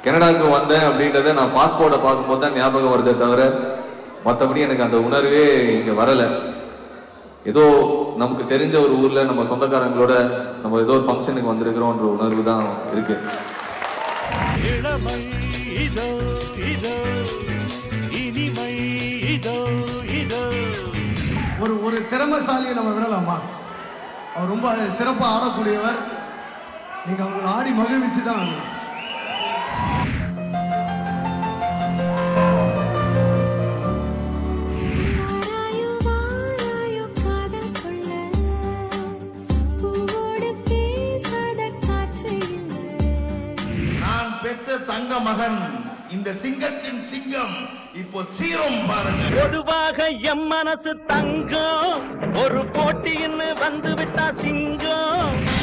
கனடாவுக்கு வந்தேன் அப்படின்றத நான் பாஸ்போர்ட்டை பார்க்கும்போது தான் ஞாபகம் வருதே தவிர மற்றபடி எனக்கு அந்த உணர்வே இங்க வரல ஏதோ நமக்கு தெரிஞ்ச ஒரு ஊர்ல நம்ம சொந்தக்காரங்களோட நம்ம ஏதோ ஒரு ஃபங்க்ஷனுக்கு வந்திருக்கிறோம்ன்ற உணர்வு தான் இருக்கு இளமை இதோ இதோ இனிமை இதோ இதோ ஒரு ஒரு திறமைசாலியை நம்ம விடலாமா அவர் ரொம்ப சிறப்பாக ஆடக்கூடியவர் நீங்கள் அவங்களை ஆடி மகிழ்விச்சு தான் ஆகணும். வாராயோ வாராயோ காதல் கொள்ள பூவோடு பேசாத காற்று இல்லை நான் பெற்ற தங்க மகன் இந்த சிங்கத்தின் சிங்கம் இப்போ சீரும் பாருங்க பொதுவாக எம் மனசு தங்கம் ஒரு போட்டின்னு வந்து விட்டா சிங்கம்